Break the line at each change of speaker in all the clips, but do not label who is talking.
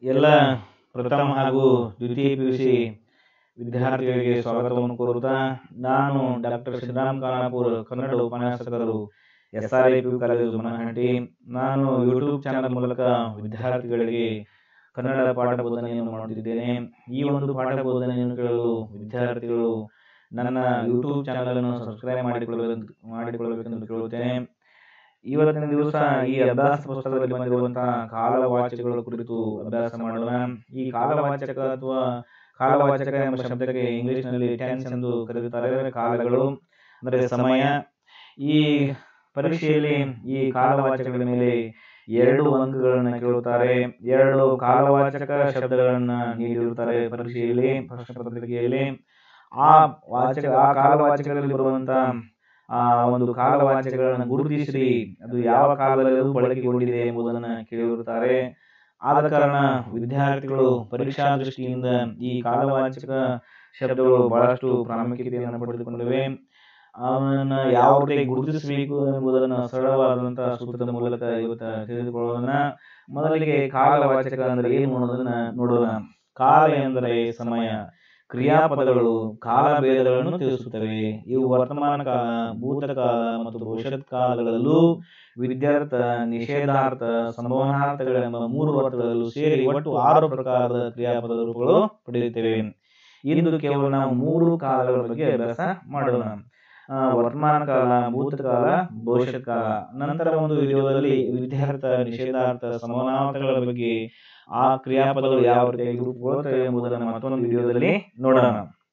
ಎಲ್ಲ ಪ್ರಥಮ ಹಾಗೂ ದ್ವಿತೀಯ ಪಿ ಯು ಸಿ ವಿದ್ಯಾರ್ಥಿಗಳಿಗೆ ಸ್ವಾಗತವನ್ನು ಕೋರುತ್ತಾ ನಾನು ಡಾಕ್ಟರ್ ಸಿದ್ದರಾಮ್ ಖಾನಾಪುರ್ ಕನ್ನಡ ಉಪನ್ಯಾಸಕರು S R I P U college Manahatti ನಾನು ಯೂಟ್ಯೂಬ್ ಚಾನಲ್ ಮೂಲಕ ವಿದ್ಯಾರ್ಥಿಗಳಿಗೆ ಕನ್ನಡ ಪಾಠ ಬೋಧನೆಯನ್ನು ಮಾಡುತ್ತಿದ್ದೇನೆ ಈ ಒಂದು ಪಾಠ ಬೋಧನೆಯನ್ನು ಕೇಳಲು ವಿದ್ಯಾರ್ಥಿಗಳು ನನ್ನ ಯೂಟ್ಯೂಬ್ ಚಾನಲನ್ನು ಸಬ್ಸ್ಕ್ರೈಬ್ ಮಾಡಿಕೊಳ್ಳಬೇಕು ಮಾಡಿಕೊಳ್ಳಬೇಕೆಂದು ಕೇಳುತ್ತೇನೆ ಇವತ್ತಿನ ದಿವಸ ಈ ಅಭ್ಯಾಸ ಪುಸ್ತಕದಲ್ಲಿ ಬಂದಿರುವಂತಹ ಕಾಲವಾಚಕಗಳ ಕುರಿತು ಅಭ್ಯಾಸ ಮಾಡೋಣ ಈ ಕಾಲವಾಚಕ ಅಥವಾ ಕಾಲವಾಚಕ ಎಂಬ ಶಬ್ದಕ್ಕೆ ಇಂಗ್ಲಿಷ್ನಲ್ಲಿ ಟೆನ್ಸ್ ಎಂದು ಕರೆಯುತ್ತಾರೆ ಅಂದರೆ ಕಾಲಗಳು ಅಂದರೆ ಸಮಯ ಈ ಪರೀಕ್ಷೆಯಲ್ಲಿ ಈ ಕಾಲವಾಚಕಗಳ ಮೇಲೆ ಎರಡು ಅಂಕಗಳನ್ನು ಕೇಳುತ್ತಾರೆ ಎರಡು ಕಾಲವಾಚಕ ಶಬ್ದಗಳನ್ನು ನೀಡಿರುತ್ತಾರೆ ಪರೀಕ್ಷೆಯಲ್ಲಿ ಪ್ರಶ್ನೆ ಪತ್ರಿಕೆಯಲ್ಲಿ ಆ ವಾಚಕ ಆ ಕಾಲವಾಚಕದಲ್ಲಿ ಬರುವಂತಹ ಆ ಒಂದು ಕಾಲವಾಚಕಗಳನ್ನು ಗುರುತಿಸಿ ಅದು ಯಾವ ಕಾಲದಲ್ಲಿ ಬಳಕೆಗೊಂಡಿದೆ ಎಂಬುದನ್ನು ಕೇಳಿರುತ್ತಾರೆ ಆದ ಕಾರಣ ವಿದ್ಯಾರ್ಥಿಗಳು ಪರೀಕ್ಷಾ ದೃಷ್ಟಿಯಿಂದ ಈ ಕಾಲವಾಚಕ ಶಬ್ದಗಳು ಬಹಳಷ್ಟು ಪ್ರಾಮುಖ್ಯತೆಯನ್ನು ಪಡೆದುಕೊಂಡಿವೆ ಅವನನ್ನು ಯಾವ ರೀತಿ ಗುರುತಿಸಬೇಕು ಎಂಬುದನ್ನು ಸರಳವಾದಂತಹ ಸೂತ್ರದ ಮೂಲಕ ಇವತ್ತು ತಿಳಿದುಕೊಳ್ಳೋಣ ಮೊದಲಿಗೆ ಕಾಲವಾಚಕ ಅಂದರೆ ಏನು ಅನ್ನೋದನ್ನ ನೋಡೋಣ ಕಾಲ ಎಂದರೆ ಸಮಯ ಕ್ರಿಯಾಪದಗಳು ಕಾಲಭೇದಗಳನ್ನು ತಿಳಿಸುತ್ತವೆ ಇವು ವರ್ತಮಾನ ಕಾಲ ಭೂತಕಾಲ ಮತ್ತು ಭವಿಷ್ಯತ್ ಕಾಲಗಳಲ್ಲೂ ವಿದ್ಯಾರ್ಥ ನಿಷೇಧಾರ್ಥ ಸಂಭವನಾರ್ಥಗಳೆಂಬ ಮೂರು ಅರ್ಥಗಳಲ್ಲೂ ಸೇರಿ ಒಟ್ಟು ಆರು ಪ್ರಕಾರದ ಕ್ರಿಯಾಪದ ರೂಪಗಳು ಪಡೆಯುತ್ತೇವೆ ಇಂದು ಕೇವಲ ನಾವು ಮೂರು ಕಾಲಗಳ ಬಗ್ಗೆ ಅಭ್ಯಾಸ ಮಾಡೋಣ ವರ್ತಮಾನ ಕಾಲ ಭೂತಕಾಲ ಭವಿಷ್ಯತ್ ಕಾಲ ನಂತರ ಒಂದು ವಿಡಿಯೋದಲ್ಲಿ ವಿದ್ಯಾರ್ಥ ನಿಷೇಧಾರ್ಥ ಸಮಾನಾರ್ಥಗಳ ಬಗ್ಗೆ ಆ ಕ್ರಿಯಾಪದಗಳು ಯಾವ ರೀತಿಯಾಗಿ ರೂಪುಗೊಳ್ಳುತ್ತವೆ ಎಂಬುದನ್ನು ಮತ್ತೊಂದು ವಿಡಿಯೋದಲ್ಲಿ ನೋಡೋಣ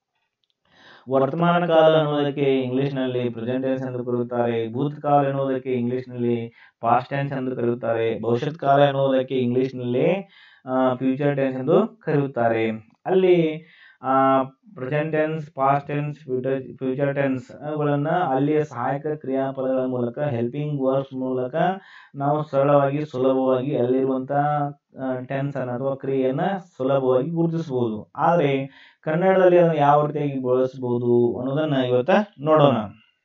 ವರ್ತಮಾನ ಕಾಲ ಅನ್ನೋದಕ್ಕೆ ಇಂಗ್ಲಿಷ್ನಲ್ಲಿ ಪ್ರೆಸೆಂಟ್ ಟೆನ್ಸ್ ಎಂದು ಕರೆಯುತ್ತಾರೆ ಭೂತಕಾಲ ಎನ್ನುವುದಕ್ಕೆ ಇಂಗ್ಲಿಷ್ನಲ್ಲಿ ಪಾಸ್ಟ್ ಟೆನ್ಸ್ ಎಂದು ಕರೆಯುತ್ತಾರೆ ಭವಿಷ್ಯತ್ ಕಾಲ ಎನ್ನುವುದಕ್ಕೆ ಇಂಗ್ಲಿಷ್ನಲ್ಲಿ ಫ್ಯೂಚರ್ ಟೆನ್ಸ್ ಎಂದು ಕರೆಯುತ್ತಾರೆ ಅಲ್ಲಿ present tense past tense future future tense ಅವುಗಳನ್ನು ಅಲ್ಲಿಯ ಸಹಾಯಕ ಕ್ರಿಯಾಪದಗಳ ಮೂಲಕ ಹೆಲ್ಪಿಂಗ್ ವರ್ಡ್ಸ್ ಮೂಲಕ ನಾವು ಸರಳವಾಗಿ ಸುಲಭವಾಗಿ ಅಲ್ಲಿರುವಂತಹ ಟೆನ್ಸ್ ಅನ್ನು ಅಥವಾ ಕ್ರಿಯೆಯನ್ನು ಸುಲಭವಾಗಿ ಗುರುತಿಸಬಹುದು ಆದರೆ ಕನ್ನಡದಲ್ಲಿ ಅದನ್ನು ಯಾವ ರೀತಿಯಾಗಿ ಬಳಸಬಹುದು ಅನ್ನೋದನ್ನ ಇವತ್ತ ನೋಡೋಣ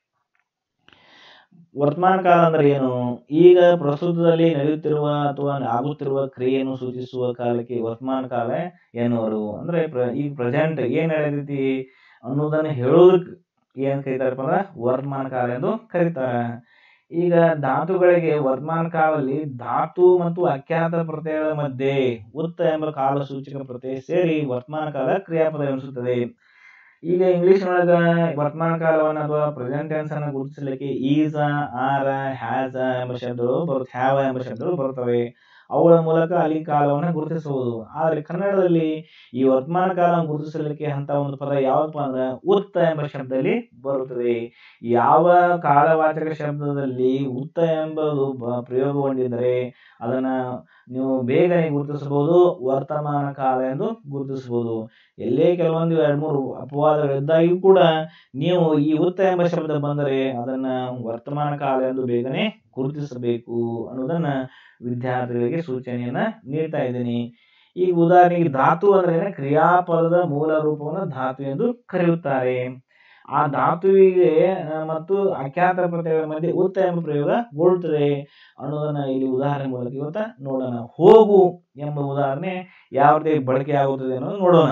ವರ್ತಮಾನ ಕಾಲ ಅಂದ್ರೆ ಏನು ಈಗ ಪ್ರಸ್ತುತದಲ್ಲಿ ನಡೆಯುತ್ತಿರುವ ಅಥವಾ ಆಗುತ್ತಿರುವ ಕ್ರಿಯೆಯನ್ನು ಸೂಚಿಸುವ ಕಾಲಕ್ಕೆ ವರ್ತಮಾನ ಕಾಲ ಎನ್ನುವರು ಅಂದ್ರೆ ಈಗ ಪ್ರೆಸೆಂಟ್ ಏನ್ ನಡೆದೈತಿ ಅನ್ನೋದನ್ನ ಹೇಳೋದಕ್ಕೆ ಏನ್ ಕರೀತಾರಪ್ಪ ಅಂದ್ರೆ ವರ್ತಮಾನ ಕಾಲ ಎಂದು ಕರೀತಾರೆ ಈಗ ಧಾತುಗಳಿಗೆ ವರ್ತಮಾನ ಕಾಲದಲ್ಲಿ ಧಾತು ಮತ್ತು ಅಖ್ಯಾತ ಪ್ರತ್ಯಯಗಳ ಮಧ್ಯೆ ಉತ್ತ ಎಂಬ ಕಾಲ ಸೂಚಕ ಪ್ರತ್ಯಯ ಸೇರಿ ವರ್ತಮಾನ ಕಾಲ ಕ್ರಿಯಾಪದ ಎನಿಸುತ್ತದೆ ಈಗ ಇಂಗ್ಲಿಷ್ ಒಳಗ ವರ್ತಮಾನ ಕಾಲವನ್ನು ಅಥವಾ ಪ್ರೆಸೆಂಟ್ ಟೆನ್ಸ್ ಅನ್ನು ಗುರುತಿಸಲಿಕ್ಕೆ ಈಸ ಆರ ಹ್ಯಾಸ ಎಂಬ ಶಬ್ದಗಳು ಬರುತ್ತೆ ಹ್ಯಾವ ಎಂಬ ಶಬ್ದಗಳು ಬರುತ್ತವೆ ಅವುಗಳ ಮೂಲಕ ಅಲ್ಲಿ ಕಾಲವನ್ನು ಗುರುತಿಸಬಹುದು ಆದರೆ ಕನ್ನಡದಲ್ಲಿ ಈ ವರ್ತಮಾನ ಕಾಲವನ್ನು ಗುರುತಿಸಲಿಕ್ಕೆ ಅಂತ ಒಂದು ಪದ ಯಾವಪ್ಪ ಅಂದ್ರೆ ಉತ್ತ ಎಂಬ ಶಬ್ದದಲ್ಲಿ ಬರುತ್ತದೆ ಯಾವ ಕಾಲವಾಚಕ ಶಬ್ದದಲ್ಲಿ ಉತ್ತ ಎಂಬುದು ಪ್ರಯೋಗಗೊಂಡಿದ್ದರೆ ಅದನ್ನ ನೀವು ಬೇಗನೆ ಗುರುತಿಸಬಹುದು ವರ್ತಮಾನ ಕಾಲ ಎಂದು ಗುರುತಿಸಬಹುದು ಎಲ್ಲೇ ಕೆಲವೊಂದು ಎರಡು ಮೂರು ಅಪವಾದಗಳಿದ್ದಾಗಿಯೂ ಕೂಡ ನೀವು ಈ ಉತ್ತ ಎಂಬ ಶಬ್ದ ಬಂದರೆ ಅದನ್ನ ವರ್ತಮಾನ ಕಾಲ ಎಂದು ಬೇಗನೆ ಗುರುತಿಸಬೇಕು ಅನ್ನೋದನ್ನ ವಿದ್ಯಾರ್ಥಿಗಳಿಗೆ ಸೂಚನೆಯನ್ನ ನೀಡ್ತಾ ಇದ್ದೀನಿ ಈಗ ಉದಾಹರಣೆಗೆ ಧಾತು ಅಂದ್ರೆ ಕ್ರಿಯಾಪದದ ಮೂಲ ರೂಪವನ್ನು ಧಾತು ಎಂದು ಕರೆಯುತ್ತಾರೆ ಆ ಧಾತುವಿಗೆ ಮತ್ತು ಅಖ್ಯಾತ ಪ್ರತ್ಯಯಗಳ ಮಧ್ಯೆ ಉತ್ತ ಎಂಬ ಪ್ರಯೋಗ ಗೊಳ್ಳುತ್ತದೆ ಅನ್ನೋದನ್ನ ಇಲ್ಲಿ ಉದಾಹರಣೆ ಮೂಲಕ ಇವತ್ತ ನೋಡೋಣ ಹೋಗು ಎಂಬ ಉದಾಹರಣೆ ಯಾವ ರೀತಿ ಬಳಕೆ ಆಗುತ್ತದೆ ಅನ್ನೋದು ನೋಡೋಣ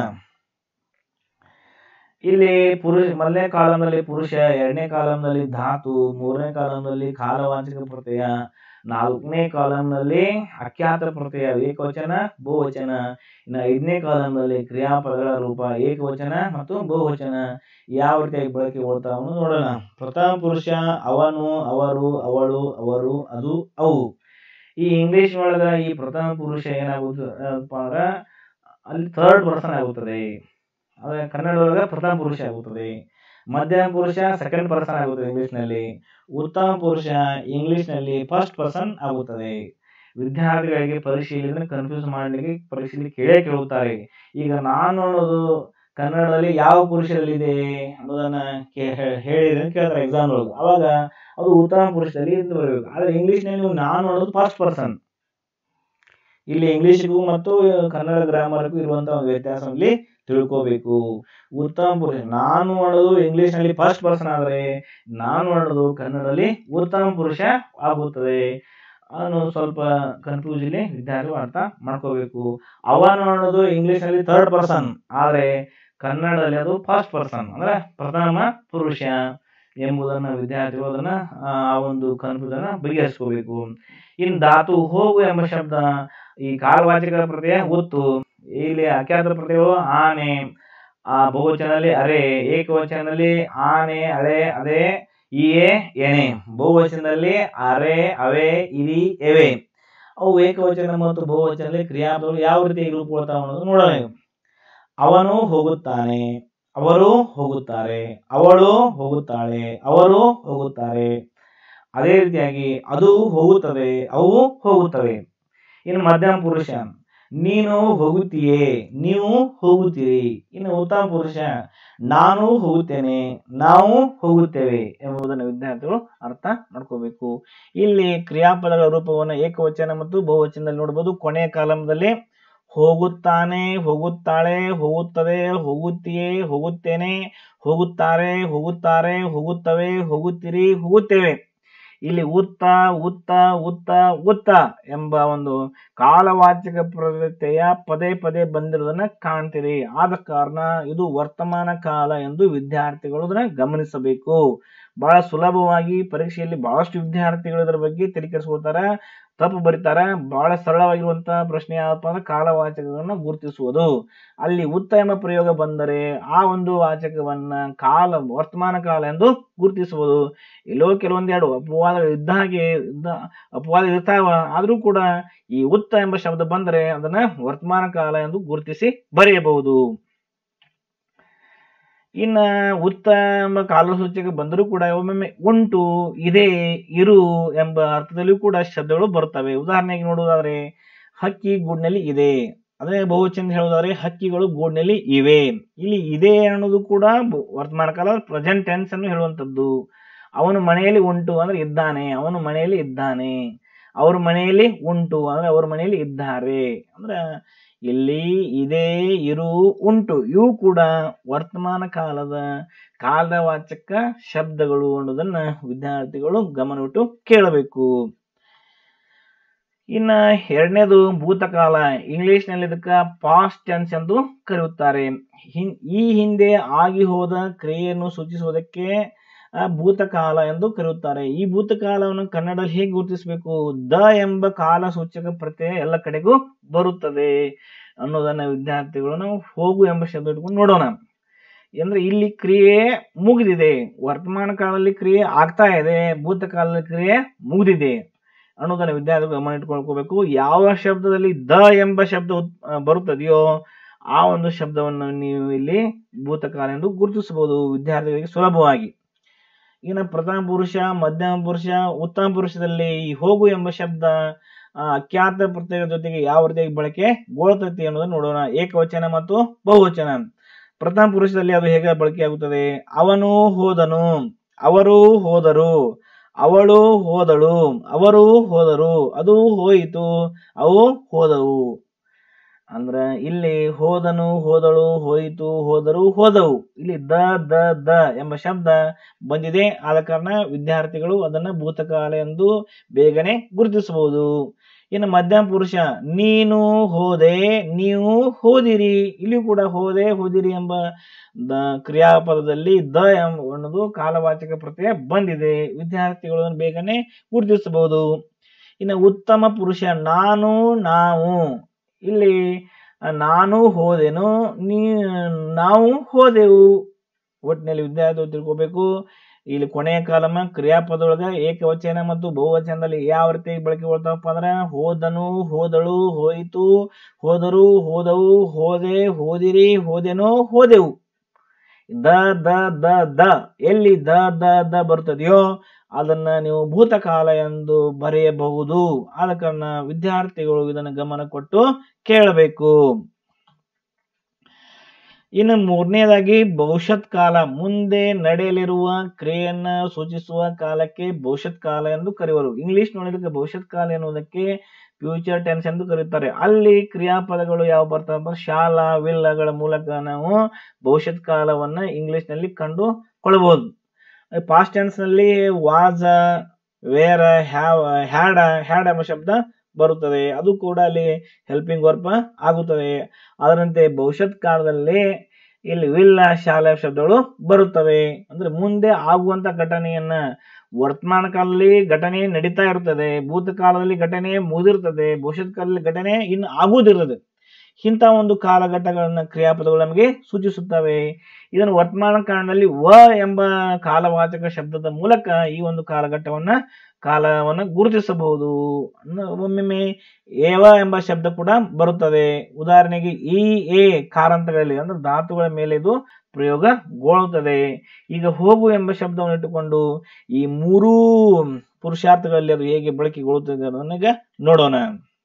ಇಲ್ಲಿ ಪುರುಷ ಮೊದಲನೇ ಕಾಲಂನಲ್ಲಿ ಪುರುಷ ಎರಡನೇ ಕಾಲಂನಲ್ಲಿ ಧಾತು ಮೂರನೇ ಕಾಲಂನಲ್ಲಿ ಕಾಲವಾಚಕ ಪ್ರತ್ಯಯ ನಾಲ್ಕನೇ ಕಾಲಂನಲ್ಲಿ ಅಖ್ಯಾತ ಪ್ರತ್ಯಯ ಏಕವಚನ ಬಹುವಚನ ಇನ್ನು ಐದನೇ ಕಾಲಂನಲ್ಲಿ ಕ್ರಿಯಾಪದಗಳ ರೂಪ ಏಕವಚನ ಮತ್ತು ಬಹುವಚನ ಯಾವ ರೀತಿಯಾಗಿ ಬಳಕೆ ಕೊಡ್ತಾವನ್ನು ನೋಡೋಣ ಪ್ರಥಮ ಪುರುಷ ಅವನು ಅವರು ಅವಳು ಅವರು ಅದು ಅವು ಈ ಇಂಗ್ಲಿಷ್ ಒಳಗ ಈ ಪ್ರಥಮ ಪುರುಷ ಏನಾಗುತ್ತಪ್ಪ ಅಂದ್ರ ಅಲ್ಲಿ ಥರ್ಡ್ ಪರ್ಸನ್ ಆಗುತ್ತದೆ ಅದೇ ಕನ್ನಡ ಒಳಗ ಪ್ರಥಮ ಪುರುಷ ಆಗುತ್ತದೆ ಮಧ್ಯಮ ಪುರುಷ ಸೆಕೆಂಡ್ ಪರ್ಸನ್ ಆಗುತ್ತದೆ ಇಂಗ್ಲಿಷ್ನಲ್ಲಿ ಉತ್ತಮ ಪುರುಷ ಇಂಗ್ಲಿಷ್ನಲ್ಲಿ ಫಸ್ಟ್ ಪರ್ಸನ್ ಆಗುತ್ತದೆ ವಿದ್ಯಾರ್ಥಿಗಳಿಗೆ ಪರೀಕ್ಷೆಯಲ್ಲಿ ಕನ್ಫ್ಯೂಸ್ ಮಾಡಲಿಕ್ಕೆ ಪರೀಕ್ಷೆಯಲ್ಲಿ ಕೇಳೇ ಕೇಳುತ್ತಾರೆ ಈಗ ನಾನು ಅನ್ನೋದು ಕನ್ನಡದಲ್ಲಿ ಯಾವ ಪುರುಷದಲ್ಲಿದೆ ಅನ್ನೋದನ್ನ ಹೇಳಿದ್ರೆ ಕೇಳ್ತಾರೆ ಎಕ್ಸಾಮ್ ಒಳಗೆ ಅವಾಗ ಅದು ಉತ್ತಮ ಪುರುಷದಲ್ಲಿ ಅಂತ ಬರಬೇಕು ಆದರೆ ಇಂಗ್ಲಿಷ್ನಲ್ಲಿ ನೀವು ನಾನು ಅನ್ನೋದು ಫಸ್ಟ್ ಪರ್ಸನ್ ಇಲ್ಲಿ ಇಂಗ್ಲಿಷ್ಗೂ ಮತ್ತು ಕನ್ನಡ ಗ್ರಾಮರ್ಗೂ ಇರುವಂತಹ ಒಂದು ವ್ಯತ್ಯಾಸದಲ್ಲಿ ತಿಳ್ಕೋಬೇಕು ಉತ್ತಮ ಪುರುಷ ನಾನು ಅನ್ನೋದು ಇಂಗ್ಲಿಷ್ನಲ್ಲಿ ಫಸ್ಟ್ ಪರ್ಸನ್ ಆದರೆ ನಾನು ಅನ್ನೋದು ಕನ್ನಡದಲ್ಲಿ ಉತ್ತಮ ಪುರುಷ ಆಗುತ್ತದೆ ಅವನು ಸ್ವಲ್ಪ ಕನ್ಫ್ಯೂಸ್ ಇಲ್ಲಿ ವಿದ್ಯಾರ್ಥಿಗಳು ಅರ್ಥ ಮಾಡ್ಕೋಬೇಕು ಅವನು ಅನ್ನೋದು ಇಂಗ್ಲಿಷಲ್ಲಿ ಥರ್ಡ್ ಪರ್ಸನ್ ಆದರೆ ಕನ್ನಡದಲ್ಲಿ ಅದು ಫಸ್ಟ್ ಪರ್ಸನ್ ಅಂದ್ರೆ ಪ್ರಥಮ ಪುರುಷ ಎಂಬುದನ್ನು ವಿದ್ಯಾರ್ಥಿಗಳು ಅದನ್ನ ಆ ಒಂದು ಕನ್ಫ್ಯೂಸನ್ ಬಗೆಹರಿಸ್ಕೋಬೇಕು ಇನ್ನು ಧಾತು ಹೋಗು ಎಂಬ ಶಬ್ದ ಈ ಕಾಲವಾಚಕ ಪ್ರತ್ಯಯ ಗೊತ್ತು ಇಲ್ಲಿ ಅಖ್ಯಾತ ಪ್ರತ್ಯಯಗಳು ಆನೆ ಆ ಬಹುವಚನದಲ್ಲಿ ಅರೆ ಏಕವಚನದಲ್ಲಿ ಆನೆ ಅರೆ ಅದೇ ಇಯೇ ಎನೆ ಬಹುವಚನದಲ್ಲಿ ಅರೆ ಅವೇ ಇರಿ ಎವೆ ಅವು ಏಕವಚನ ಮತ್ತು ಬಹುವಚನದಲ್ಲಿ ಕ್ರಿಯಾಪದಗಳು ಯಾವ ರೀತಿ ರೂಪುಗೊಳ್ತಾವ ಅನ್ನೋದು ನೋಡೋಣ ಈಗ. ಅವನು ಹೋಗುತ್ತಾನೆ ಅವರು ಹೋಗುತ್ತಾರೆ ಅವಳು ಹೋಗುತ್ತಾಳೆ ಅವರು ಹೋಗುತ್ತಾರೆ ಅದೇ ರೀತಿಯಾಗಿ ಅದು ಹೋಗುತ್ತದೆ ಅವು ಹೋಗುತ್ತವೆ ಇನ್ನು ಮಧ್ಯಮ ಪುರುಷ ನೀನು ಹೋಗುತ್ತೀಯೇ ನೀವು ಹೋಗುತ್ತೀರಿ ಇನ್ನು ಉತ್ತಮ ಪುರುಷ ನಾನು ಹೋಗುತ್ತೇನೆ ನಾವು ಹೋಗುತ್ತೇವೆ ಎಂಬುದನ್ನು ವಿದ್ಯಾರ್ಥಿಗಳು ಅರ್ಥ ಮಾಡ್ಕೋಬೇಕು ಇಲ್ಲಿ ಕ್ರಿಯಾಪದಗಳ ರೂಪವನ್ನು ಏಕವಚನ ಮತ್ತು ಬಹುವಚನದಲ್ಲಿ ನೋಡಬಹುದು ಕೊನೆಯ ಕಾಲಮದಲ್ಲಿ ಹೋಗುತ್ತಾನೆ ಹೋಗುತ್ತಾಳೆ ಹೋಗುತ್ತದೆ ಹೋಗುತ್ತೀಯೇ ಹೋಗುತ್ತೇನೆ ಹೋಗುತ್ತಾರೆ ಹೋಗುತ್ತಾರೆ ಹೋಗುತ್ತವೆ ಹೋಗುತ್ತೀರಿ ಹೋಗುತ್ತೇವೆ ಇಲ್ಲಿ ಉತ್ತ ಉತ್ತ ಉತ್ತ ಉತ್ತ ಎಂಬ ಒಂದು ಕಾಲವಾಚಕ ಪ್ರತ್ಯಯ ಪದೇ ಪದೇ ಬಂದಿರೋದನ್ನ ಕಾಣ್ತೀರಿ ಆದ ಕಾರಣ ಇದು ವರ್ತಮಾನ ಕಾಲ ಎಂದು ವಿದ್ಯಾರ್ಥಿಗಳು ಅದನ್ನ ಗಮನಿಸಬೇಕು ಬಹಳ ಸುಲಭವಾಗಿ ಪರೀಕ್ಷೆಯಲ್ಲಿ ಬಹಳಷ್ಟು ವಿದ್ಯಾರ್ಥಿಗಳು ಇದರ ಬಗ್ಗೆ ತಲೆ ಕೆಡಿಸ್ಕೊಳ್ತಾರೆ ತಪ್ಪು ಬರೀತಾರೆ ಬಹಳ ಸರಳವಾಗಿರುವಂತಹ ಪ್ರಶ್ನೆ ಯಾವಪ್ಪ ಅಂದ್ರೆ ಕಾಲವಾಚಕಗಳನ್ನ ಗುರುತಿಸುವುದು ಅಲ್ಲಿ ಉತ್ತ ಎಂಬ ಪ್ರಯೋಗ ಬಂದರೆ ಆ ಒಂದು ವಾಚಕವನ್ನ ಕಾಲ ವರ್ತಮಾನ ಕಾಲ ಎಂದು ಗುರುತಿಸುವುದು ಎಲ್ಲೋ ಕೆಲವೊಂದೆರಡು ಅಪವಾದಗಳು ಇದ್ದ ಹಾಗೆ ಇದ್ದ ಅಪವಾದ ಇರ್ತಾವ ಆದ್ರೂ ಕೂಡ ಈ ಉತ್ತ ಎಂಬ ಶಬ್ದ ಬಂದರೆ ಅದನ್ನ ವರ್ತಮಾನ ಕಾಲ ಎಂದು ಗುರುತಿಸಿ ಬರೆಯಬಹುದು ಇನ್ನ ಉತ್ತ ಎಂಬ ಕಾಲಸೂಚಕ ಬಂದರೂ ಕೂಡ ಒಮ್ಮೊಮ್ಮೆ ಉಂಟು ಇದೆ ಇರು ಎಂಬ ಅರ್ಥದಲ್ಲಿಯೂ ಕೂಡ ಶಬ್ದಗಳು ಬರ್ತವೆ ಉದಾಹರಣೆಗೆ ನೋಡುವುದಾದ್ರೆ ಹಕ್ಕಿ ಗೂಡಿನಲ್ಲಿ ಇದೆ ಅದೇ ಬಹುವಚನ ಹೇಳುವುದಾದ್ರೆ ಹಕ್ಕಿಗಳು ಗೂಡಿನಲ್ಲಿ ಇವೆ ಇಲ್ಲಿ ಇದೆ ಅನ್ನೋದು ಕೂಡ ಬ- ವರ್ತಮಾನ ಕಾಲ ಪ್ರೆಸೆಂಟ್ ಟೆನ್ಸ್ ಅನ್ನು ಹೇಳುವಂತದ್ದು ಅವನು ಮನೆಯಲ್ಲಿ ಉಂಟು ಅಂದ್ರೆ ಇದ್ದಾನೆ ಅವನು ಮನೆಯಲ್ಲಿ ಇದ್ದಾನೆ ಅವ್ರ ಮನೆಯಲ್ಲಿ ಉಂಟು ಅಂದ್ರೆ ಅವ್ರ ಮನೆಯಲ್ಲಿ ಇದ್ದಾರೆ ಅಂದ್ರೆ ಇಲ್ಲಿ ಇದೆ ಇರು ಉಂಟು ಇವು ಕೂಡ ವರ್ತಮಾನ ಕಾಲದ ಕಾಲವಾಚಕ ಶಬ್ದಗಳು ಅನ್ನೋದನ್ನ ವಿದ್ಯಾರ್ಥಿಗಳು ಗಮನವಿಟ್ಟು ಕೇಳಬೇಕು ಇನ್ನ ಎರಡನೇದು ಭೂತಕಾಲ ಇಂಗ್ಲಿಷ್ ನಲ್ಲಿ ಇದಕ್ಕ ಪಾಸ್ಟ್ ಟೆನ್ಸ್ ಎಂದು ಕರೆಯುತ್ತಾರೆ ಹಿನ್- ಈ ಹಿಂದೆ ಆಗಿ ಹೋದ ಕ್ರಿಯೆಯನ್ನು ಸೂಚಿಸುವುದಕ್ಕೆ ಆ, ಭೂತಕಾಲ ಎಂದು ಕರೆಯುತ್ತಾರೆ ಈ ಭೂತಕಾಲವನ್ನು ಕನ್ನಡದಲ್ಲಿ ಹೇಗೆ ಗುರುತಿಸಬೇಕು ದ ಎಂಬ ಕಾಲ ಸೂಚಕ ಪ್ರತ್ಯಯ ಎಲ್ಲ ಕಡೆಗೂ ಬರುತ್ತದೆ ಅನ್ನೋದನ್ನ ವಿದ್ಯಾರ್ಥಿಗಳು ನಾವು ಹೋಗು ಎಂಬ ಶಬ್ದ ಇಟ್ಕೊಂಡು ನೋಡೋಣ ಅಂದ್ರೆ ಇಲ್ಲಿ ಕ್ರಿಯೆ ಮುಗಿದಿದೆ ವರ್ತಮಾನ ಕಾಲದಲ್ಲಿ ಕ್ರಿಯೆ ಆಗ್ತಾ ಇದೆ ಭೂತಕಾಲದಲ್ಲಿ ಕ್ರಿಯೆ ಮುಗಿದಿದೆ ಅನ್ನೋದನ್ನ ವಿದ್ಯಾರ್ಥಿಗಳು ಗಮನ ಇಟ್ಕೊಳ್ಕೋಬೇಕು ಯಾವ ಶಬ್ದದಲ್ಲಿ ದ ಎಂಬ ಶಬ್ದ ಉತ್- ಆ, ಬರುತ್ತದೆಯೋ ಆ ಒಂದು ಶಬ್ದವನ್ನು ನೀವು ಇಲ್ಲಿ ಭೂತಕಾಲ ಎಂದು ಗುರುತಿಸಬಹುದು ವಿದ್ಯಾರ್ಥಿಗಳಿಗೆ ಸುಲಭವಾಗಿ ಇನ್ನು ಪ್ರಥಮ ಪುರುಷ ಮಧ್ಯಮ ಪುರುಷ ಉತ್ತಮ ಪುರುಷದಲ್ಲಿ ಈ ಹೋಗು ಎಂಬ ಶಬ್ದ ಆ, ಅಖ್ಯಾತ ಪ್ರತ್ಯಯದ ಜೊತೆಗೆ ಯಾವ ರೀತಿಯಾಗಿ ಬಳಕೆ ಗೊಳ್ತೈತಿ ಅನ್ನೋದನ್ನ ನೋಡೋಣ ಏಕವಚನ ಮತ್ತು ಬಹುವಚನ ಪ್ರಥಮ ಪುರುಷದಲ್ಲಿ ಅದು ಹೇಗೆ ಬಳಕೆಯಾಗುತ್ತದೆ ಅವನು ಹೋದನು ಅವರು ಹೋದರು ಅವಳು ಹೋದಳು ಅವರು ಹೋದರು ಅದು ಹೋಯಿತು ಅವು ಹೋದವು ಅಂದ್ರ ಇಲ್ಲಿ ಹೋದನು ಹೋದಳು ಹೋಯಿತು ಹೋದರು ಹೋದವು ಇಲ್ಲಿ ದ ದ ದ ಎಂಬ ಶಬ್ದ ಬಂದಿದೆ ಆದ ಕಾರಣ ವಿದ್ಯಾರ್ಥಿಗಳು ಅದನ್ನ ಭೂತಕಾಲ ಎಂದು ಬೇಗನೆ ಗುರುತಿಸಬಹುದು ಇನ್ನು ಮಧ್ಯಮ ಪುರುಷ ನೀನು ಹೋದೆ ನೀವು ಹೋದಿರಿ ಇಲ್ಲಿ ಕೂಡ ಹೋದೆ ಹೋದಿರಿ ಎಂಬ ದ ಕ್ರಿಯಾಪದದಲ್ಲಿ ದ ಎಂಬ ಅನ್ನೋದು ಕಾಲವಾಚಕ ಪ್ರತ್ಯಯ ಬಂದಿದೆ ವಿದ್ಯಾರ್ಥಿಗಳು ಅದನ್ನು ಬೇಗನೆ ಗುರುತಿಸಬಹುದು ಇನ್ನು ಉತ್ತಮ ಪುರುಷ ನಾನು ನಾವು ಇಲ್ಲಿ ಆ, ನಾನು ಹೋದೆನು ನೀ ನಾವು ಹೋದೆವು ಒಟ್ಟಿನಲ್ಲಿ ವಿದ್ಯಾರ್ಥಿಗಳು ತಿಳ್ಕೋಬೇಕು ಇಲ್ಲಿ ಕೊನೆಯ ಕಾಲಮ ಕ್ರಿಯಾಪದೊಳಗ ಏಕವಚನ ಮತ್ತು ಬಹುವಚನದಲ್ಲಿ ಯಾವ ರೀತಿ ಬಳಕೆ ಕೊಡ್ತಾವಪ್ಪ ಅಂದ್ರ ಹೋದನು ಹೋದಳು ಹೋಯಿತು ಹೋದರು ಹೋದವು ಹೋದೆ ಹೋದಿರಿ ಹೋದೆನು ಹೋದೆವು ದ ದ ದ ದ ಎಲ್ಲಿ ದ ದ ದ ಬರ್ತದೆಯೋ ಅದನ್ನ ನೀವು ಭೂತಕಾಲ ಎಂದು ಬರೆಯಬಹುದು ಆದ ಕಾರಣ ವಿದ್ಯಾರ್ಥಿಗಳು ಇದನ್ನು ಗಮನ ಕೊಟ್ಟು ಕೇಳಬೇಕು ಇನ್ನು ಮೂರನೇದಾಗಿ ಭವಿಷ್ಯತ್ ಕಾಲ ಮುಂದೆ ನಡೆಯಲಿರುವ ಕ್ರಿಯೆಯನ್ನ ಸೂಚಿಸುವ ಕಾಲಕ್ಕೆ ಭವಿಷ್ಯತ್ ಕಾಲ ಎಂದು ಕರೆಯುವರು ಇಂಗ್ಲಿಷ್ ನೋಡಿದಕ್ಕೆ ಭವಿಷ್ಯತ್ ಕಾಲ ಎನ್ನುವುದಕ್ಕೆ ಫ್ಯೂಚರ್ ಟೆನ್ಸ್ ಎಂದು ಕರೆಯುತ್ತಾರೆ ಅಲ್ಲಿ ಕ್ರಿಯಾಪದಗಳು ಯಾವ ಬರ್ತಾವ ಅಂದ್ರೆ ಶಾಲಾ ವಿಲ್ಲಗಳ ಮೂಲಕ ನಾವು ಭವಿಷ್ಯತ್ ಕಾಲವನ್ನ ಇಂಗ್ಲಿಷ್ ನಲ್ಲಿ ಕಂಡುಕೊಳ್ಳಬಹುದು ಪಾಸ್ಟ್ ಟೆನ್ಸ್ ನಲ್ಲಿ was were have had had ಎಂಬ ಶಬ್ದ ಬರುತ್ತದೆ ಅದು ಕೂಡ ಅಲ್ಲಿ ಹೆಲ್ಪಿಂಗ್ ವರ್ಪ್ ಆಗುತ್ತದೆ ಅದರಂತೆ ಭವಿಷ್ಯತ್ ಕಾಲದಲ್ಲಿ ಇಲ್ಲಿ ವಿಲ್ಲ ಶಾಲೆ ಶಬ್ದಗಳು ಬರುತ್ತವೆ ಅಂದ್ರೆ ಮುಂದೆ ಆಗುವಂತ ಘಟನೆಯನ್ನ ವರ್ತಮಾನ ಕಾಲದಲ್ಲಿ ಘಟನೆ ನಡೀತಾ ಇರುತ್ತದೆ ಭೂತಕಾಲದಲ್ಲಿ ಘಟನೆ ಮುಗಿದಿರ್ತದೆ ಭವಿಷ್ಯತ್ ಕಾಲದಲ್ಲಿ ಘಟನೆ ಇನ್ನು ಆಗುವುದಿರ್ತದೆ ಇಂಥ ಒಂದು ಕಾಲಘಟ್ಟಗಳನ್ನ ಕ್ರಿಯಾಪದಗಳು ನಮಗೆ ಸೂಚಿಸುತ್ತವೆ ಇದನ್ನು ವರ್ತಮಾನ ಕಾಲದಲ್ಲಿ ವ ಎಂಬ ಕಾಲವಾಚಕ ಶಬ್ದದ ಮೂಲಕ ಈ ಒಂದು ಕಾಲಘಟ್ಟವನ್ನ ಕಾಲವನ್ನ ಗುರುತಿಸಬಹುದು ಅನ್ನ- ಒಮ್ಮೊಮ್ಮೆ ಏವ ಎಂಬ ಶಬ್ದ ಕೂಡ ಬರುತ್ತದೆ ಉದಾಹರಣೆಗೆ ಈ ಎ ಕಾರಂತಗಳಲ್ಲಿ ಅಂದ್ರೆ ಧಾತುಗಳ ಮೇಲೆ ಇದು ಪ್ರಯೋಗಗೊಳ್ಳುತ್ತದೆ ಈಗ ಹೋಗು ಎಂಬ ಶಬ್ದವನ್ನು ಇಟ್ಟುಕೊಂಡು ಈ ಮೂರೂ ಪುರುಷಾರ್ಥಗಳಲ್ಲಿ ಅದು ಹೇಗೆ ಬಳಕೆಗೊಳ್ಳುತ್ತದೆ ಅನ್ನೋದನ್ನ ಈಗ ನೋಡೋಣ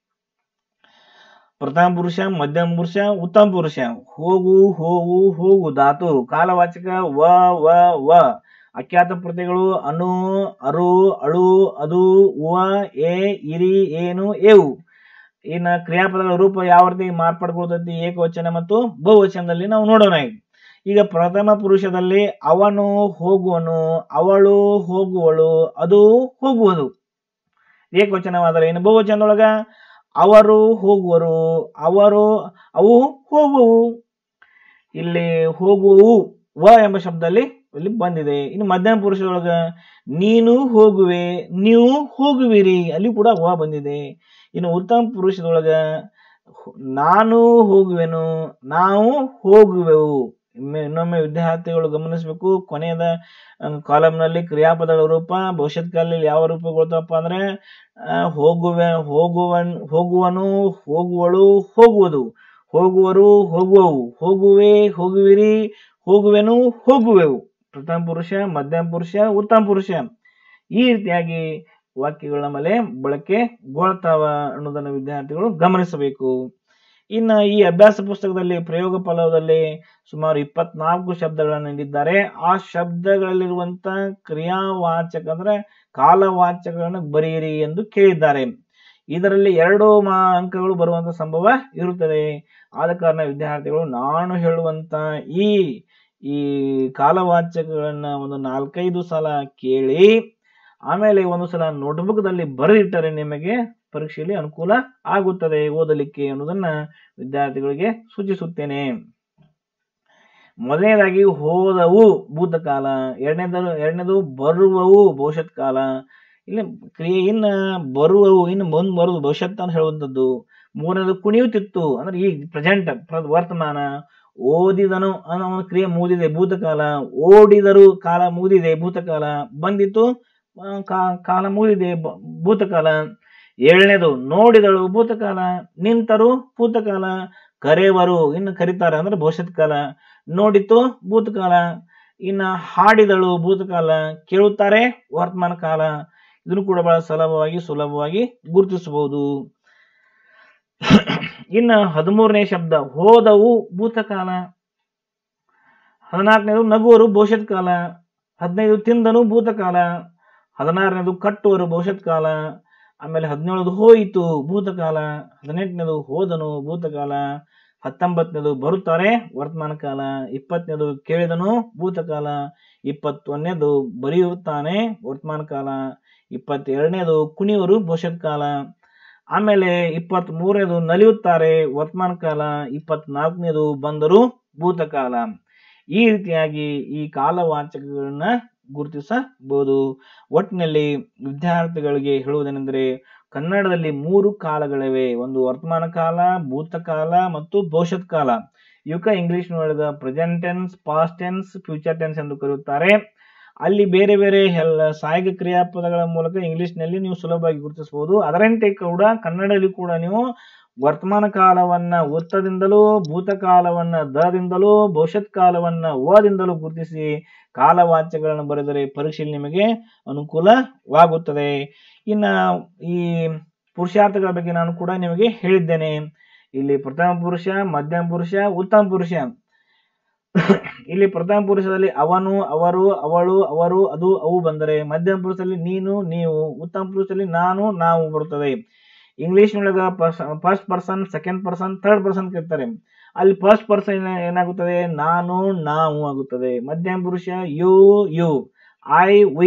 ಪ್ರಥಮ ಪುರುಷ ಮಧ್ಯಮ ಪುರುಷ ಉತ್ತಮ ಪುರುಷ ಹೋಗು ಹೋಗು ಹೋಗು ಧಾತು ಕಾಲವಾಚಕ ವ ವ ವ ಅಖ್ಯಾತ ಪ್ರತಿಗಳು ಅನು ಅರು ಅಳು ಅದು ಉವ ಎ ಇರಿ ಏನು ಏವು ಇನ್ನ ಕ್ರಿಯಾಪದಗಳ ರೂಪ ಯಾವ ರೀತಿ ಮಾರ್ಪಡ್ಕೊಳ್ತೈತಿ ಏಕವಚನ ಮತ್ತು ಬಹುವಚನದಲ್ಲಿ ನಾವು ನೋಡೋಣ ಈಗ. ಈಗ ಪ್ರಥಮ ಪುರುಷದಲ್ಲಿ ಅವನು ಹೋಗುವನು ಅವಳು ಹೋಗುವಳು ಅದು ಹೋಗುವುದು ಏಕವಚನವಾದರೆ ಇನ್ನು ಬಹುವಚನದೊಳಗ ಅವರು ಹೋಗುವರು ಅವರು ಅವು ಹೋಗುವು ಇಲ್ಲಿ ಹೋಗುವು ವ ಎಂಬ ಶಬ್ದದಲ್ಲಿ ಇಲ್ಲಿ ಬಂದಿದೆ ಇನ್ನು ಮಧ್ಯಮ ಪುರುಷದೊಳಗ ನೀನು ಹೋಗುವೆ ನೀವು ಹೋಗುವಿರಿ ಅಲ್ಲಿ ಕೂಡ ವ ಬಂದಿದೆ ಇನ್ನು ಉತ್ತಮ ಪುರುಷದೊಳಗ ಹೊ- ನಾನು ಹೋಗುವೆನು ನಾವು ಹೋಗುವೆವು ಇಮ್ಮೆ- ಇನ್ನೊಮ್ಮೆ ವಿದ್ಯಾರ್ಥಿಗಳು ಗಮನಿಸಬೇಕು ಕೊನೆಯದ ಕಾಲಂನಲ್ಲಿ ಕ್ರಿಯಾಪದಗಳ ರೂಪ ಭವಿಷ್ಯತ್ ಕಾಲದಲ್ಲಿ ಯಾವ ರೂಪಗೊಳ್ತಪ್ಪ ಅಂದ್ರೆ ಆ, ಹೋಗುವೆ ಹೋಗುವನ್ ಹೋಗುವನು ಹೋಗುವಳು ಹೋಗುವುದು ಹೋಗುವರು ಹೋಗುವವು ಹೋಗುವೆ ಹೋಗುವಿರಿ ಹೋಗುವೆನು ಹೋಗುವೆವು ಪ್ರಥಮ ಪುರುಷ ಮಧ್ಯಮ ಪುರುಷ ಉತ್ತಮ ಪುರುಷ ಈ ರೀತಿಯಾಗಿ ವಾಕ್ಯಗಳ ಮೇಲೆ ಬಳಕೆಗೊಳ್ತಾವ ಅನ್ನೋದನ್ನು ವಿದ್ಯಾರ್ಥಿಗಳು ಗಮನಿಸಬೇಕು ಇನ್ನು ಈ ಅಭ್ಯಾಸ ಪುಸ್ತಕದಲ್ಲಿ ಪ್ರಯೋಗ ಫಲದಲ್ಲಿ ಸುಮಾರು ಇಪ್ಪತ್ನಾಲ್ಕು ಶಬ್ದಗಳನ್ನು ನೀಡಿದ್ದಾರೆ ಆ ಶಬ್ದಗಳಲ್ಲಿರುವಂತ ಕ್ರಿಯಾವಾಚಕ ಅಂದ್ರೆ ಕಾಲವಾಚಕಗಳನ್ನು ಬರೆಯಿರಿ ಎಂದು ಕೇಳಿದ್ದಾರೆ ಇದರಲ್ಲಿ ಎರಡು ಮಾ ಅಂಕಗಳು ಬರುವಂತ ಸಂಭವ ಇರುತ್ತದೆ ಆದ ಕಾರಣ ವಿದ್ಯಾರ್ಥಿಗಳು ನಾನು ಹೇಳುವಂತ ಈ ಈ ಕಾಲವಾಚಕಗಳನ್ನ ಒಂದು ನಾಲ್ಕೈದು ಸಲ ಕೇಳಿ ಆಮೇಲೆ ಒಂದು ಸಲ ನೋಟ್ಬುಕ್ದಲ್ಲಿ ಬರೆದಿಟ್ಟರೆ ನಿಮಗೆ ಪರೀಕ್ಷೆಯಲ್ಲಿ ಅನುಕೂಲ ಆಗುತ್ತದೆ ಓದಲಿಕ್ಕೆ ಅನ್ನೋದನ್ನ ವಿದ್ಯಾರ್ಥಿಗಳಿಗೆ ಸೂಚಿಸುತ್ತೇನೆ ಮೊದಲನೇದಾಗಿ ಹೋದವು ಭೂತಕಾಲ ಎರಡನೇದು ಎರಡನೇದು ಬರುವವು ಭವಿಷ್ಯತ್ ಕಾಲ ಇಲ್ಲಿ ಕ್ರಿಯೆ ಇನ್ನ ಬರುವವು ಇನ್ನು ಮುಂದ್ ಬರುವುದು ಭವಿಷ್ಯತ್ ಅಂತ ಹೇಳುವಂಥದ್ದು ಮೂರನೇದು ಕುಣಿಯುತ್ತಿತ್ತು ಅಂದ್ರೆ ಈ ಪ್ರೆಸೆಂಟ್ ವರ್ತಮಾನ ಓದಿದನು ಅನ್ನೋ ಒಂದು ಕ್ರಿಯೆ ಮುಗಿದಿದೆ ಭೂತಕಾಲ ಓಡಿದರು ಕಾಲ ಮುಗಿದಿದೆ ಭೂತಕಾಲ ಬಂದಿತ್ತು ಆ, ಕಾ- ಕಾಲ ಮುಗಿದಿದೆ ಬ- ಭೂತಕಾಲ ಏಳನೇದು ನೋಡಿದಳು ಭೂತಕಾಲ ನಿಂತರು ಭೂತಕಾಲ ಕರೆವರು ಇನ್ನು ಕರೀತಾರೆ ಅಂದ್ರೆ ಭವಿಷ್ಯತ್ ಕಾಲ ನೋಡಿತು ಭೂತಕಾಲ ಇನ್ನ ಹಾಡಿದಳು ಭೂತಕಾಲ ಕೇಳುತ್ತಾರೆ ವರ್ತಮಾನ ಕಾಲ ಇದನ್ನು ಕೂಡ ಬಹಳ ಸುಲಭವಾಗಿ ಸುಲಭವಾಗಿ ಗುರುತಿಸಬಹುದು ಇನ್ನ ಹದಿಮೂರನೇ ಶಬ್ದ ಹೋದವು ಭೂತಕಾಲ ಹದಿನಾಲ್ಕನೇದು ನಗುವರು ಭವಿಷ್ಯತ್ ಕಾಲ ಹದಿನೈದು ತಿಂದನು ಭೂತಕಾಲ ಹದಿನಾರನೇದು ಕಟ್ಟುವರು ಭವಿಷ್ಯತ್ ಕಾಲ ಆಮೇಲೆ ಹದಿನೇಳದು ಹೋಯಿತು ಭೂತಕಾಲ ಹದಿನೆಂಟನೇದು ಹೋದನು ಭೂತಕಾಲ ಹತ್ತೊಂಬತ್ತನೇದು ಬರುತ್ತಾರೆ ವರ್ತಮಾನ ಕಾಲ ಇಪ್ಪತ್ತನೇದು ಕೇಳಿದನು ಭೂತಕಾಲ ಇಪ್ಪತ್ತೊಂದನೇದು ಬರೆಯುತ್ತಾನೆ ವರ್ತಮಾನ ಕಾಲ ಇಪ್ಪತ್ತೆರಡನೇದು ಕುಣಿಯುವರು ಭವಿಷ್ಯತ್ ಕಾಲ ಆಮೇಲೆ ಇಪ್ಪತ್ತ್ ಮೂರನೇದು ನಲಿಯುತ್ತಾರೆ ವರ್ತಮಾನ ಕಾಲ ಇಪ್ಪತ್ನಾಲ್ಕನೇದು ಬಂದರು ಭೂತಕಾಲ ಈ ರೀತಿಯಾಗಿ ಈ ಕಾಲವಾಚಕಗಳನ್ನ ಗುರುತಿಸಬಹುದು ಒಟ್ಟಿನಲ್ಲಿ ವಿದ್ಯಾರ್ಥಿಗಳಿಗೆ ಹೇಳುವುದೇನೆಂದರೆ ಕನ್ನಡದಲ್ಲಿ ಮೂರು ಕಾಲಗಳಿವೆ ಒಂದು ವರ್ತಮಾನ ಕಾಲ ಭೂತಕಾಲ ಮತ್ತು ಭವಿಷ್ಯತ್ ಕಾಲ ಇವಕ್ಕ ಇಂಗ್ಲಿಷ್ ನೋಡಿದ present tense past tense future tense ಎಂದು ಕರೆಯುತ್ತಾರೆ ಅಲ್ಲಿ ಬೇರೆ ಬೇರೆ ಎಲ್ಲ ಸಹಾಯಕ ಕ್ರಿಯಾಪದಗಳ ಮೂಲಕ ಇಂಗ್ಲಿಷ್ನಲ್ಲಿ ನೀವು ಸುಲಭವಾಗಿ ಗುರುತಿಸಬಹುದು ಅದರಂತೆ ಕೂಡ ಕನ್ನಡದಲ್ಲಿ ಕೂಡ ನೀವು ವರ್ತಮಾನ ಕಾಲವನ್ನ ಉತ್ತದಿಂದಲೂ ಭೂತಕಾಲವನ್ನ ದದಿಂದಲೂ ಭವಿಷ್ಯತ್ ಕಾಲವನ್ನ ಓದಿಂದಲೂ ಗುರುತಿಸಿ ಕಾಲವಾಚ್ಯಗಳನ್ನು ಬರೆದರೆ ಪರೀಕ್ಷೆಯಲ್ಲಿ ನಿಮಗೆ ಅನುಕೂಲವಾಗುತ್ತದೆ ಇನ್ನ ಈ ಪುರುಷಾರ್ಥಗಳ ಬಗ್ಗೆ ನಾನು ಕೂಡ ನಿಮಗೆ ಹೇಳಿದ್ದೇನೆ ಇಲ್ಲಿ ಪ್ರಥಮ ಪುರುಷ ಮಧ್ಯಮ ಪುರುಷ ಉತ್ತಮ ಪುರುಷ ಇಲ್ಲಿ ಪ್ರಥಮ ಪುರುಷದಲ್ಲಿ ಅವನು ಅವರು ಅವಳು ಅವರು ಅದು ಅವು ಬಂದರೆ ಮಧ್ಯಮ ಪುರುಷದಲ್ಲಿ ನೀನು ನೀವು ಉತ್ತಮ ಪುರುಷದಲ್ಲಿ ನಾನು ನಾವು ಬರುತ್ತದೆ ಇಂಗ್ಲಿಷ್ ನೊಳಗ first person second person third person ಕರೀತಾರೆ ಅಲ್ಲಿ ಫಸ್ಟ್ ಪರ್ಸನ್ ಏನಾಗುತ್ತದೆ ನಾನು ನಾವು ಆಗುತ್ತದೆ ಮಧ್ಯಮ ಪುರುಷ you you I we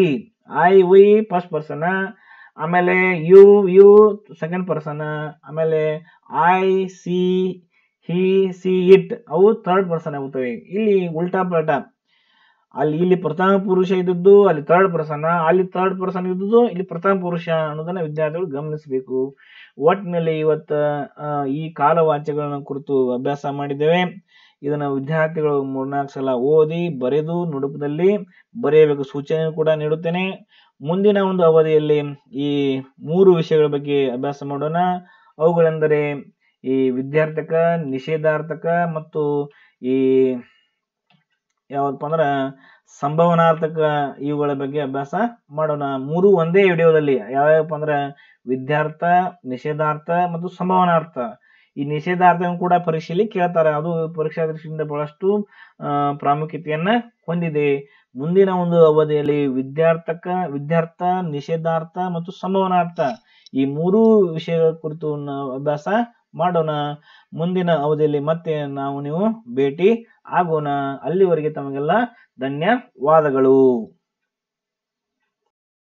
I we first person ಆಮೇಲೆ ಯು ಯು ಸೆಕೆಂಡ್ ಪರ್ಸನ್ ಆಮೇಲೆ I she he she it ಅವು ಥರ್ಡ್ ಪರ್ಸನ್ ಆಗುತ್ತವೆ ಇಲ್ಲಿ ಉಲ್ಟಾ ಪಲ್ಟಾ ಅಲ್ಲಿ ಇಲ್ಲಿ ಪ್ರಥಮ ಪುರುಷ ಇದ್ದದ್ದು ಅಲ್ಲಿ ಥರ್ಡ್ ಪರ್ಸನ್ ಅಲ್ಲಿ ಥರ್ಡ್ ಪರ್ಸನ್ ಇದ್ದದ್ದು ಇಲ್ಲಿ ಪ್ರಥಮ ಪುರುಷ ಅನ್ನೋದನ್ನ ವಿದ್ಯಾರ್ಥಿಗಳು ಗಮನಿಸಬೇಕು ಒಟ್ಟಿನಲ್ಲಿ ಇವತ್ತು ಆ, ಈ ಕಾಲವಾಚ್ಯಗಳನ್ನ ಕುರಿತು ಅಭ್ಯಾಸ ಮಾಡಿದ್ದೇವೆ ಇದನ್ನ ವಿದ್ಯಾರ್ಥಿಗಳು ಮೂರ್ನಾಲ್ಕು ಸಲ ಓದಿ ಬರೆದು ನುಡುಪದಲ್ಲಿ ಬರೆಯಬೇಕು ಸೂಚನೆ ಕೂಡ ನೀಡುತ್ತೇನೆ ಮುಂದಿನ ಒಂದು ಅವಧಿಯಲ್ಲಿ ಈ ಮೂರು ವಿಷಯಗಳ ಬಗ್ಗೆ ಅಭ್ಯಾಸ ಮಾಡೋಣ ಅವುಗಳೆಂದರೆ ಈ ವಿದ್ಯಾರ್ಥಕ ನಿಷೇಧಾರ್ಥಕ ಮತ್ತು ಈ ಯಾವಪ್ಪ ಅಂದ್ರ ಸಂಭವನಾರ್ಥಕ ಇವುಗಳ ಬಗ್ಗೆ ಅಭ್ಯಾಸ ಮಾಡೋಣ ಮೂರು ಒಂದೇ ವಿಡಿಯೋದಲ್ಲಿ ಯಾವ್ಯಾವಪ್ಪ ಅಂದ್ರ ವಿದ್ಯಾರ್ಥ ನಿಷೇಧಾರ್ಥ ಮತ್ತು ಸಂಭವನಾರ್ಥ ಈ ನಿಷೇಧಾರ್ಥ ಕೂಡ ಪರೀಕ್ಷೆಯಲ್ಲಿ ಕೇಳ್ತಾರೆ ಅದು ಪರೀಕ್ಷಾ ದೃಷ್ಟಿಯಿಂದ ಬಹಳಷ್ಟು ಆ, ಪ್ರಾಮುಖ್ಯತೆಯನ್ನ ಹೊಂದಿದೆ ಮುಂದಿನ ಒಂದು ಅವಧಿಯಲ್ಲಿ ವಿದ್ಯಾರ್ಥಕ ವಿದ್ಯಾರ್ಥ ನಿಷೇಧಾರ್ಥ ಮತ್ತು ಸಂಭವನಾರ್ಥ ಈ ಮೂರು ವಿಷಯಗಳ ಕುರಿತು ನಾವು ಅಭ್ಯಾಸ ಮಾಡೋಣ ಮುಂದಿನ ಅವಧಿಯಲ್ಲಿ ಮತ್ತೆ ನಾವು ನೀವು ಭೇಟಿ ಆಗೋಣ ಅಲ್ಲಿವರೆಗೆ ತಮಗೆಲ್ಲ ಧನ್ಯವಾದಗಳು